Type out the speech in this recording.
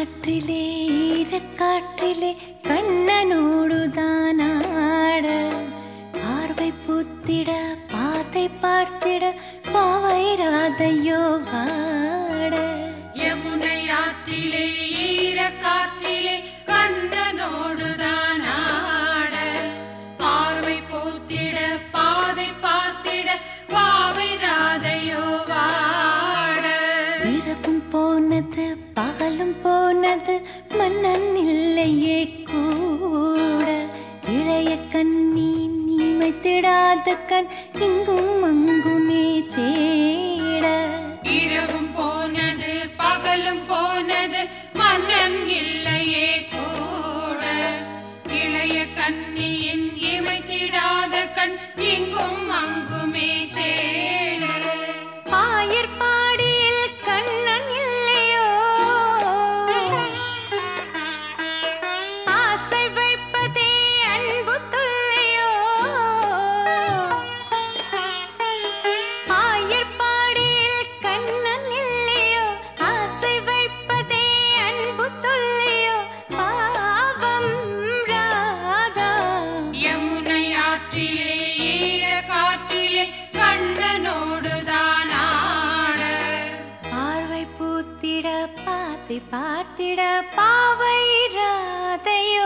காற்றிலே ஈரக்காற்றிலே கண்ணனோடுதான் ஆட பார்வை பூத்திட பாதை பார்த்திட பாவை ராதையோ வாட யமுனை ஆற்றிலே ஈர காற்றிலே கண்ணனோடுதான் ஆட பார்வை போத்திட பாதை பார்த்திட பாவை ராதையோ வாட இரவும் போனது பகலும் போனது மன்னன் இல்லையே கூட இளைய கண்ணி நிமைத்திடாத கண் இங்கும் அங்குமே தேட இரவும் போனது பகலும் போனது மன்னன் இல்லையே கூட இளைய கண்ணியின் இமைத்திடாத கண் இங்கும் அங்குமே தேட ஆயர்பாடியில் கண்ணன் இல்லையோ ஆசை வைப்பதே அன்பு தொல்லையோ ஆயர்பாடியில் கண்ணன் இல்லையோ ஆசை வைப்பதே அன்பு தொல்லையோ பாவம் ராதா யமுனை ஆற்றிலே ஈர காற்றிலே கண்ணனோடுதான் ஆட பார்வை பூத்திட பாத்தை பார்த்திட பாவை ராதையோ